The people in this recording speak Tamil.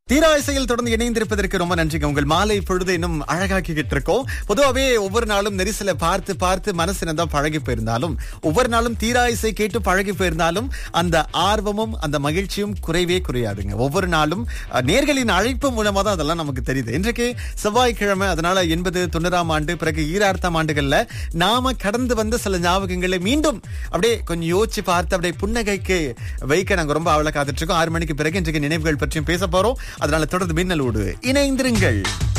தீரா இசையில் தொடர்ந்து இணைந்திருப்பதற்கு ரொம்ப நன்றிங்க உங்கள் மாலை பொழுது இன்னும் அழகாக்கிக்கிட்டு இருக்கோம் பொதுவாகவே ஒவ்வொரு நாளும் நெரிசலை பார்த்து பார்த்து மனசு தான் பழகி போயிருந்தாலும் ஒவ்வொரு நாளும் தீரா இசை கேட்டு பழகி போயிருந்தாலும் அந்த ஆர்வமும் அந்த மகிழ்ச்சியும் குறைவே குறையாதுங்க ஒவ்வொரு நாளும் அஹ், நேர்களின் அழைப்பு மூலமா தான் அதெல்லாம் நமக்கு தெரியுது இன்றைக்கு செவ்வாய்க்கிழமை அதனால எண்பது தொண்ணூறாம் ஆண்டு பிறகு ஈராயிரத்தாம் ஆண்டுகள்ல நாம கடந்து வந்த சில ஞாபகங்களை மீண்டும் அப்படியே கொஞ்சம் யோசிச்சு பார்த்து அப்படியே புன்னகைக்கு வைக்க நாங்க ரொம்ப அவளை காத்துட்டு இருக்கோம் ஆறு மணிக்கு பிறகு இன்றைக்கு நினைவுகள் பற்றியும் பேச போறோம் அதனால தொடர்ந்து மின்னலோடு இணைந்திருங்கள்